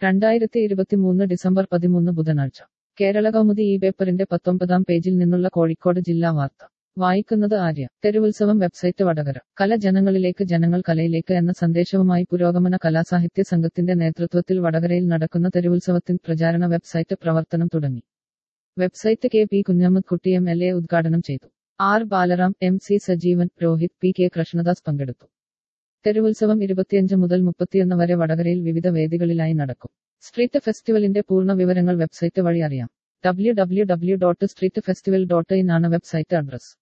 രണ്ടായിരത്തി ഇരുപത്തിമൂന്ന് ഡിസംബർ പതിമൂന്ന് ബുധനാഴ്ച കേരള കൗമുദി ഈ പേപ്പറിന്റെ പത്തൊമ്പതാം പേജിൽ നിന്നുള്ള കോഴിക്കോട് ജില്ലാ വാർത്ത വായിക്കുന്നത് ആര്യ തെരുവുത്സവം വെബ്സൈറ്റ് വടകര കല ജനങ്ങളിലേക്ക് ജനങ്ങൾ കലയിലേക്ക് എന്ന സന്ദേശവുമായി പുരോഗമന കലാസാഹിത്യ സംഘത്തിന്റെ നേതൃത്വത്തിൽ വടകരയിൽ നടക്കുന്ന തെരുവുത്സവത്തിൻ പ്രചാരണ വെബ്സൈറ്റ് പ്രവർത്തനം തുടങ്ങി വെബ്സൈറ്റ് കെ പി കുഞ്ഞമ്മദ് കുട്ടി എം എൽ എ ഉദ്ഘാടനം ചെയ്തു R Balaram M C Sajeevan Rohit P K Krishnadas പങ്കെടുത്തു തെരുവുത്സവം ഇരുപത്തിയഞ്ച് മുതൽ മുപ്പത്തിയൊന്ന് വരെ വടകരയിൽ വിവിധ വേദികളിലായി നടക്കും സ്ട്രീറ്റ് ഫെസ്റ്റിവലിന്റെ പൂർണ്ണ വിവരങ്ങൾ വെബ്സൈറ്റ് വഴി അറിയാം W W W dot street festival dot in ആണ് വെബ്സൈറ്റ് അഡ്രസ്